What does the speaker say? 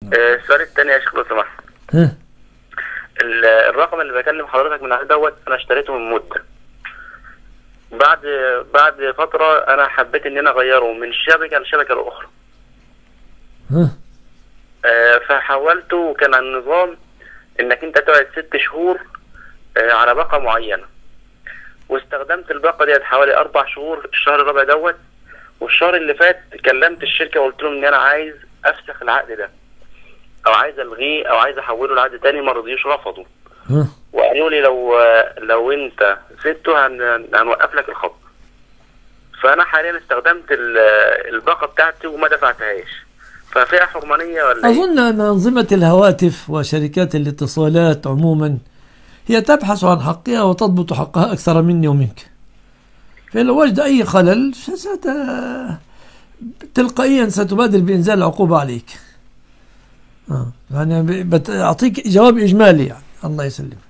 آه، السؤال الثاني يا شيخ لو سمحت ها ال- الرقم اللي بكلم حضرتك من عليه دوت انا اشتريته من مده بعد بعد فتره انا حبيت ان انا اغيره من شبكه لشبكه الاخرى ها آه، فحولته وكان النظام انك انت تقعد ست شهور آه، على باقه معينه واستخدمت الباقه ديت حوالي اربع شهور الشهر الرابع دوت والشهر اللي فات كلمت الشركه وقلت لهم ان انا عايز افسخ العقد ده او عايز الغيه او عايز احوله لعقد تاني ما رضيوش رفضوا ها وقالوا لي لو لو انت سبته هن- هنوقف لك الخط فانا حاليا استخدمت ال- الباقه بتاعتي وما دفعتهاش ففيها حرمانيه ولا ايه؟ أظن أن أنظمة الهواتف وشركات الاتصالات عموما هي تبحث عن حقها وتضبط حقها أكثر مني ومنك فلو وجد أي خلل فست... تلقائيا ستبادر بإنزال العقوبة عليك آه. يعني ب- بت- أعطيك جواب إجمالي يعني الله يسلمك